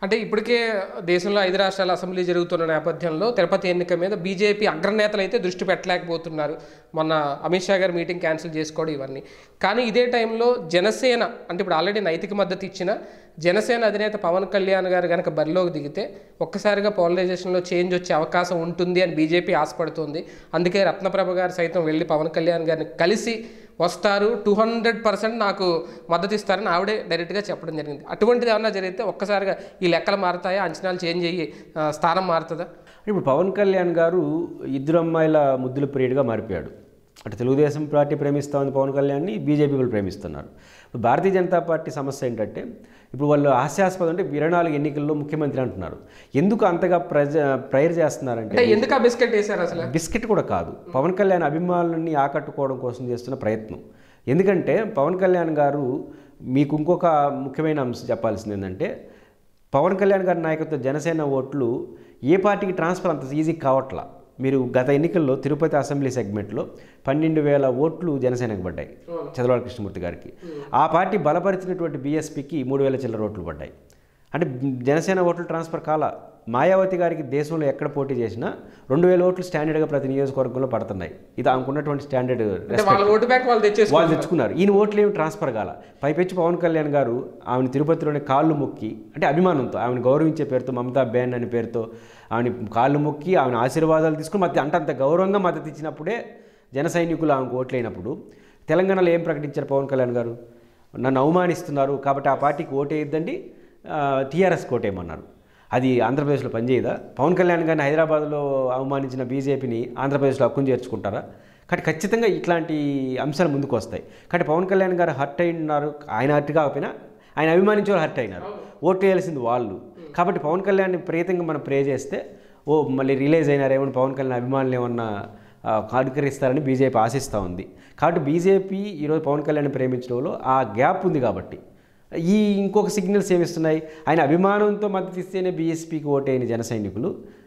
అంటే ఇప్పటికే దేశంలో ఐదు రాష్ట్రాల అసెంబ్లీ జరుగుతున్న నేపథ్యంలో తిరుపతి ఎన్నిక మీద బీజేపీ అగ్రనేతలు అయితే దృష్టి పెట్టలేకపోతున్నారు మొన్న అమిత్ షా గారు మీటింగ్ క్యాన్సిల్ చేసుకోవడం ఇవన్నీ కానీ ఇదే టైంలో జనసేన అంటే ఇప్పుడు ఆల్రెడీ నైతిక మద్దతు ఇచ్చిన జనసేన అధినేత పవన్ కళ్యాణ్ గారు కనుక బరిలోకి దిగితే ఒక్కసారిగా పోలరైజేషన్లో చేంజ్ వచ్చే అవకాశం ఉంటుంది అని బీజేపీ ఆశపడుతుంది అందుకే రత్నప్రభ గారు సైతం వెళ్ళి పవన్ కళ్యాణ్ గారిని కలిసి వస్తారు టూ హండ్రెడ్ పర్సెంట్ నాకు మద్దతు ఇస్తారని ఆవిడే డైరెక్ట్గా చెప్పడం జరిగింది అటువంటిది ఏమన్నా జరిగితే ఒక్కసారిగా ఈ లెక్కలు మారుతాయా అంచనాలు చేంజ్ అయ్యి ఆ, స్థానం మారుతుందా ఇప్పుడు పవన్ కళ్యాణ్ గారు ఇద్దరు అమ్మాయిల ముద్దుల ప్రియుడిగా మారిపోయాడు అటు తెలుగుదేశం పార్టీ ప్రేమిస్తూ ఉంది పవన్ కళ్యాణ్ని బీజేపీ వాళ్ళు ప్రేమిస్తున్నారు ఇప్పుడు భారతీయ జనతా పార్టీ సమస్య ఏంటంటే ఇప్పుడు వాళ్ళు హాస్యాస్పదం అంటే ఇరవై నాలుగు ఎన్నికల్లో ముఖ్యమంత్రి అంటున్నారు ఎందుకు అంతగా ప్రజ ప్రైర్ చేస్తున్నారంటే అంటే ఎందుకు ఆ బిస్కెట్ వేశారు అసలు బిస్కెట్ కూడా కాదు పవన్ కళ్యాణ్ అభిమానులని ఆకట్టుకోవడం కోసం చేస్తున్న ప్రయత్నం ఎందుకంటే పవన్ కళ్యాణ్ గారు మీకు ఇంకొక ముఖ్యమైన అంశం చెప్పాల్సింది ఏంటంటే పవన్ కళ్యాణ్ గారి నాయకత్వ జనసేన ఓట్లు ఏ పార్టీకి ట్రాన్స్ఫర్ అంత ఈజీ కావట్లా మీరు గత ఎన్నికల్లో తిరుపతి అసెంబ్లీ సెగ్మెంట్లో పన్నెండు వేల ఓట్లు జనసేనకు పడ్డాయి చంద్రబాబు కృష్ణమూర్తి గారికి ఆ పార్టీ బలపరిచినటువంటి బీఎస్పీకి మూడు వేల చిల్లర ఓట్లు పడ్డాయి అంటే జనసేన ఓట్లు ట్రాన్స్ఫర్ కాల మాయావతి గారికి దేశంలో ఎక్కడ పోటీ చేసినా రెండు వేల ఓట్లు స్టాండర్డ్గా ప్రతి నియోజకవర్గంలో పడుతున్నాయి ఇది ఆమెకున్నటువంటి స్టాండర్డ్ అంటే వాళ్ళ ఓటు బ్యాంక్ వాళ్ళు తెచ్చేసి వాళ్ళు తెచ్చుకున్నారు ఈయన ఓట్లు ఏమి ట్రాన్స్ఫర్ కాల పైపెచ్చి పవన్ కళ్యాణ్ గారు ఆమెను తిరుపతిలోని కాళ్ళు మొక్కి అంటే అభిమానంతో ఆమెను గౌరవించే పేరుతో మమతా బేన్ అనే పేరుతో ఆమెని కాళ్ళు మొక్కి ఆమెను ఆశీర్వాదాలు తీసుకుని మధ్య అంటే అంత గౌరవంగా మద్దతు ఇచ్చినప్పుడే జన సైనికులు ఆమెకు ఓట్లైనప్పుడు తెలంగాణలో ఏం ప్రకటించారు పవన్ కళ్యాణ్ గారు నన్ను అవమానిస్తున్నారు కాబట్టి ఆ పార్టీకి ఓటేయద్దండి టీఆర్ఎస్కి ఓటేయమన్నారు అది ఆంధ్రప్రదేశ్లో పనిచేయదా పవన్ కళ్యాణ్ గారిని హైదరాబాద్లో అవమానించిన బీజేపీని ఆంధ్రప్రదేశ్లో హక్కును చేర్చుకుంటారా కాబట్టి ఖచ్చితంగా ఇట్లాంటి అంశాలు ముందుకు వస్తాయి కాబట్టి పవన్ కళ్యాణ్ గారు హర్ట్ అయినారు ఆయన హర్ట్ కాకపోయినా ఆయన అభిమానించే వాళ్ళు హర్ట్ అయినారు ఓటు వేయాల్సింది వాళ్ళు కాబట్టి పవన్ కళ్యాణ్ ప్రేతంగా మనం ప్రే చేస్తే ఓ మళ్ళీ రిలీజ్ అయినారేమో పవన్ కళ్యాణ్ అభిమానులు ఏమన్నా ఆ, కానుకరిస్తారని బీజేపీ ఆశిస్తూ ఉంది కాబట్టి బీజేపీ ఈరోజు పవన్ కళ్యాణ్ ప్రేమించడంలో ఆ గ్యాప్ ఉంది కాబట్టి ఈ ఇంకొక సిగ్నల్స్ ఏమిస్తున్నాయి ఆయన అభిమానంతో మద్దతు ఇస్తేనే బీఎస్పీకి ఓటైన జన సైనికులు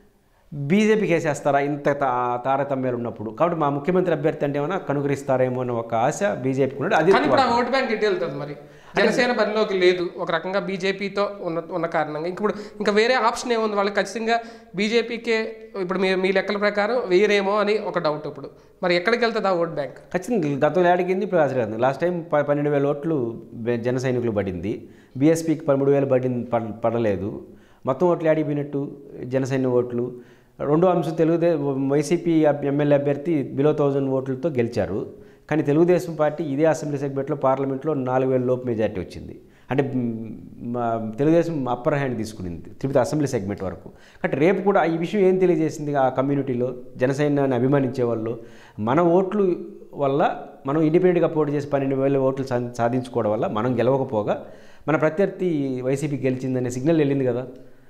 బీజేపీకి వేసేస్తారా ఇంత తా తారతమ్యాలు ఉన్నప్పుడు కాబట్టి మా ముఖ్యమంత్రి అభ్యర్థి అంటే ఏమైనా కనుగరిస్తారేమో అన్న ఒక ఆశ బీజేపీకి ఉన్నది అది కానీ ఇప్పుడు ఆ ఓటు బ్యాంక్ ఎటు వెళ్తుంది మరి జనసేన బరిలోకి లేదు ఒక రకంగా బీజేపీతో ఉన్న ఉన్న కారణంగా ఇంక ఇప్పుడు ఇంకా వేరే ఆప్షన్ ఏముంది వాళ్ళకి ఖచ్చితంగా బీజేపీకే ఇప్పుడు మీ మీ లెక్కల ప్రకారం వేరేమో అని ఒక డౌట్ ఇప్పుడు మరి ఎక్కడికి వెళ్తుంది ఆ ఓట్ బ్యాంక్ ఖచ్చితంగా గతంలో ఏడికింది ఇప్పుడు ఆశ్రయింది లాస్ట్ టైం ప- పన్నెండు వేల ఓట్లు బె- జన సైనికులు పడింది బీఎస్పీకి పదమూడు వేలు పడింది పడ- పడలేదు మొత్తం ఓట్లు ఆడిపోయినట్టు జన సైన్య ఓట్లు రెండో అంశం తెలుగుదే వైసీపీ అబ్- ఎమ్మెల్యే అభ్యర్థి బిలో థౌజండ్ ఓట్లతో గెలిచారు కానీ తెలుగుదేశం పార్టీ ఇదే అసెంబ్లీ సెగ్మెంట్లో పార్లమెంట్లో నాలుగు వేల లోపు మెజార్టీ వచ్చింది అంటే మ్, మా తెలుగుదేశం అప్పర్ హ్యాండ్ తీసుకునింది తిరుపతి అసెంబ్లీ సెగ్మెంట్ వరకు కాబట్టి రేపు కూడా ఈ విషయం ఏం తెలియజేసింది ఆ కమ్యూనిటీలో జనసైన్యాన్ని అభిమానించే వాళ్ళు మన ఓట్లు వల్ల మనం ఇండిపెండెంట్గా పోటీ చేసి పన్నెండు వేల ఓట్లు సా- సాధించుకోవడం వల్ల మనం గెలవకపోగా మన ప్రత్యర్థి వైసీపీ గెలిచిందనే సిగ్నల్ వెళ్ళింది కదా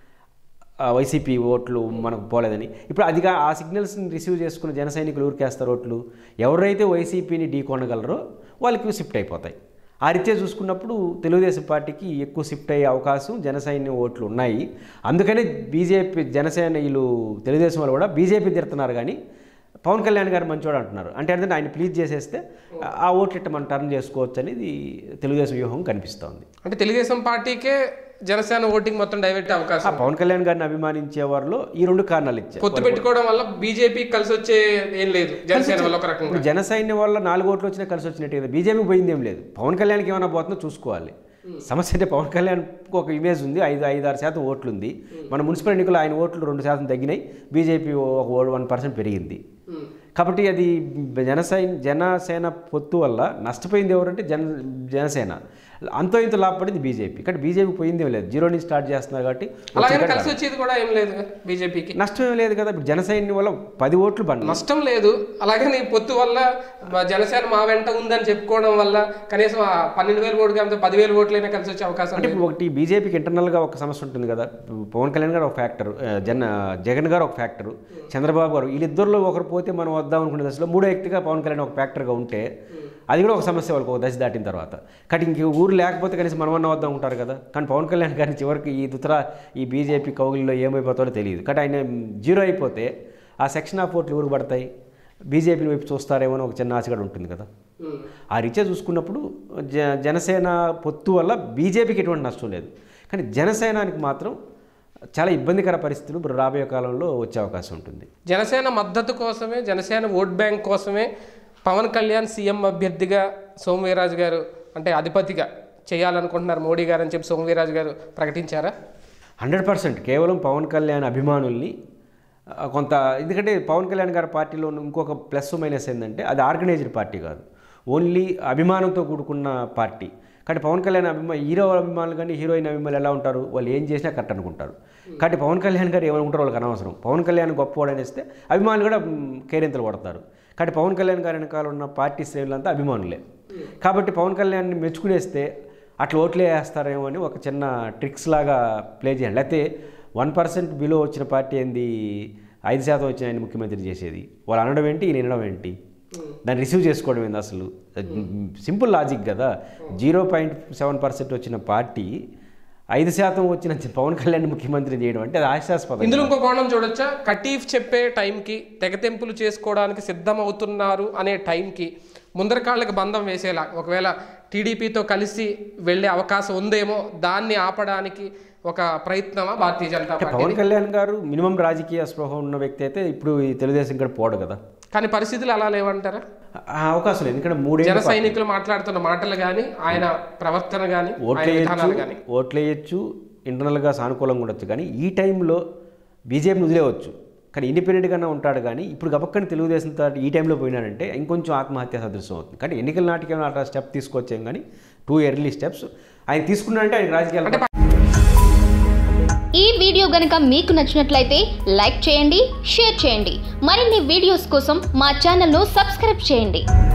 ఆ వైసీపీ ఓట్లు మనకు పోలేదని ఇప్పుడు అదిగా ఆ సిగ్నల్స్ని రిసీవ్ చేసుకున్న జన సైనికులు ఊరికేస్తారు ఓట్లు ఎవరైతే వైసీపీని ఢీకొనగలరో వాళ్ళకి షిఫ్ట్ అయిపోతాయి ఆ రీత్యా చూసుకున్నప్పుడు తెలుగుదేశం పార్టీకి ఎక్కువ షిఫ్ట్ అయ్యే అవకాశం జనసైన్య ఓట్లు ఉన్నాయి అందుకనే బీజేపీ జనసేన వీళ్ళు తెలుగుదేశం వాళ్ళు కూడా బీజేపీ తిడుతున్నారు కానీ పవన్ కళ్యాణ్ గారు మంచివాడు అంటున్నారు అంటే ఏంటంటే ఆయన ప్లీజ్ చేసేస్తే ఆ ఓట్లు ఇట్ట మనం టర్న్ చేసుకోవచ్చు అనేది తెలుగుదేశం వ్యూహం కనిపిస్తోంది అంటే తెలుగుదేశం పార్టీకే జనసేన ఓటింగ్ మొత్తం డైవర్ట్ ఆ అవకాశం పవన్ కళ్యాణ్ గారిని అభిమానించే వారిలో ఈ రెండు కారణాలు ఇచ్చారు పొత్తు పెట్టుకోవడం వల్ల బీజేపీ కలిసి వచ్చే ఏం లేదు జనసేన వల్ల ఒక రకంగా ఇప్పుడు జన సైన్యం వల్ల నాలుగు ఓట్లు వచ్చినా కలిసి వచ్చినట్టు కదా బీజేపీ పోయింది ఏం లేదు పవన్ కళ్యాణ్కి ఏమైనా పోతుందో చూసుకోవాలి సమస్య అంటే పవన్ కళ్యాణ్కి ఒక ఇమేజ్ ఉంది ఐదు ఐదు ఆరు శాతం ఓట్లు ఉంది మన మున్సిపల్ ఎన్నికల్లో ఆయన ఓట్లు రెండు శాతం తగ్గినాయి బీజేపీ ఒక వన్ పర్సెంట్ పెరిగింది ఉమ్. కాబట్టి అది జనసైన్ జనసేన పొత్తు వల్ల నష్టపోయింది ఎవరంటే జన జనసేన అంతో ఇంత లాభపడింది బీజేపీ కానీ బీజేపీ పోయింది ఏం లేదు జీరో నుంచి స్టార్ట్ చేస్తున్నారు కాబట్టి అలాగే కలిసి వచ్చేది కూడా ఏం లేదు బీజేపీకి నష్టం ఏం లేదు కదా ఇప్పుడు జనసైన్యం వల్ల పది ఓట్లు బండి నష్టం లేదు అలాగే నీ పొత్తు వల్ల మా జనసేన మా వెంట ఉందని చెప్పుకోవడం వల్ల కనీసం ఆ పన్నెండు వేల ఓటు కాకపోతే పదివేల ఓట్లైనా కలిసి వచ్చే అవకాశం అంటే లేదు ఇప్పుడు ఒకటి బీజేపీకి ఇంటర్నల్గా ఒక సమస్య ఉంటుంది కదా పవన్ కళ్యాణ్ గారు ఒక ఫ్యాక్టర్ జన జగన్ గారు ఒక ఫ్యాక్టర్ చంద్రబాబు గారు వీళ్ళిద్దరిలో ఒకరు పోతే మనం వద్దాం అనుకునే దశలో మూడో వ్యక్తిగా పవన్ కళ్యాణ్ ఒక ఫ్యాక్టర్గా ఉంటే అది కూడా ఒక సమస్య వాళ్ళకి ఒక దశ దాటిన తర్వాత కానీ ఇంక ఊరు లేకపోతే కనీసం మనమన్న వద్దాం ఉంటారు కదా కానీ పవన్ కళ్యాణ్ గారిని చివరికి ఈ దుతర ఈ బీజేపీ కౌగిల్లో ఏమైపోతాడో తెలియదు కానీ ఆయన జీరో అయిపోతే ఆ సెక్షన్ ఆఫ్ ఓట్లు ఊరు పడతాయి బీజేపీ వైపు చూస్తారేమో అని ఒక చిన్న ఆశ కూడా ఉంటుంది కదా ఉమ్. ఆ రీత్యా చూసుకున్నప్పుడు జ జనసేన పొత్తు వల్ల బీజేపీకి ఎటువంటి నష్టం లేదు కానీ జనసేనానికి మాత్రం చాలా ఇబ్బందికర పరిస్థితులు ఇప్పుడు రాబోయే కాలంలో వచ్చే అవకాశం ఉంటుంది జనసేన మద్దతు కోసమే జనసేన ఓట్ బ్యాంక్ కోసమే పవన్ కళ్యాణ్ సీఎం అభ్యర్థిగా సోమవీరాజు గారు అంటే అధిపతిగా చేయాలనుకుంటున్నారు మోడీ గారు అని చెప్పి సోమవీరాజు గారు ప్రకటించారా హండ్రెడ్ పర్సెంట్ కేవలం పవన్ కళ్యాణ్ అభిమానుల్ని ఆ, కొంత ఎందుకంటే పవన్ కళ్యాణ్ గారి పార్టీలో ఉన్న ఇంకొక ప్లస్ మైనస్ ఏంటంటే అది ఆర్గనైజ్డ్ పార్టీ కాదు ఓన్లీ అభిమానంతో కూడుకున్న పార్టీ కానీ పవన్ కళ్యాణ్ అభిమా హీరో అభిమానులు కానీ హీరోయిన్ అభిమానులు ఎలా ఉంటారు వాళ్ళు ఏం చేసినా కరెక్ట్ అనుకుంటారు కాబట్టి పవన్ కళ్యాణ్ గారు ఏమనుకుంటారో వాళ్ళకి అనవసరం పవన్ కళ్యాణ్ గొప్పవాడు అనేస్తే అభిమానులు కూడా మ్, కేరింతలు కొడతారు కాబట్టి పవన్ కళ్యాణ్ గారి వెనకాల ఉన్న పార్టీ శ్రేణులంతా అభిమానులే కాబట్టి పవన్ కళ్యాణ్ని మెచ్చుకునేస్తే అట్లా ఓట్లే వేస్తారేమో అని ఒక చిన్న ట్రిక్స్ లాగా ప్లే చేయండి లేకపోతే వన్ పర్సెంట్ బిలో వచ్చిన పార్టీ ఏంది ఐదు శాతం వచ్చిన ఆయన ముఖ్యమంత్రి చేసేది వాళ్ళు అనడం ఏంటి ఈయన వినడం ఏంటి దాన్ని రిసీవ్ చేసుకోవడం ఏంది అసలు సింపుల్ లాజిక్ కదా జీరో పాయింట్ సెవెన్ పర్సెంట్ వచ్చిన పార్టీ ఐదు శాతం వచ్చిన పవన్ కళ్యాణ్ ముఖ్యమంత్రి చేయడం అంటే అది ఆశాస్పదం ఇందులో ఇంకో కోణం చూడొచ్చా కటీఫ్ చెప్పే టైంకి తెగతెంపులు చేసుకోవడానికి సిద్ధమవుతున్నారు అనే టైంకి ముందర కాళ్ళకి బంధం వేసేలా ఒకవేళ టీడీపీతో కలిసి వెళ్ళే అవకాశం ఉందేమో దాన్ని ఆపడానికి ఒక ప్రయత్నమా భారతీయ జనతా పార్టీ పవన్ కళ్యాణ్ గారు మినిమం రాజకీయ స్పృహ ఉన్న వ్యక్తి అయితే ఇప్పుడు ఈ తెలుగుదేశం కూడా పోడు కదా కానీ పరిస్థితులు అలా లేవంటారా ఆ అవకాశం లేదు ఎందుకంటే మూడేళ్ళు జన సైనికులు మాట్లాడుతున్న మాటలు కానీ ఆయన ప్రవర్తన కానీ ఆయన విధానాలు కానీ ఓట్లేయచ్చు ఓట్లేయచ్చు ఇంటర్నల్గా సానుకూలంగా ఉండొచ్చు కానీ ఈ టైంలో బీజేపీని వదిలేవచ్చు కానీ ఇండిపెండెంట్గానే ఉంటాడు కానీ ఇప్పుడు గబక్కని తెలుగుదేశం తో ఈ టైంలో పోయినాడంటే ఇంకొంచెం ఆత్మహత్య సదృశ్యం అవుతుంది కానీ ఎన్నికల నాటికి అట్లా స్టెప్ తీసుకొచ్చాం కానీ టూ ఎర్లీ స్టెప్స్ ఆయన తీసుకున్నాడంటే ఆయన రాజకీయాలు ఈ వీడియో గనుక మీకు నచ్చినట్లయితే లైక్ చేయండి షేర్ చేయండి మరిన్ని వీడియోస్ కోసం మా ఛానల్ను సబ్స్క్రైబ్ చేయండి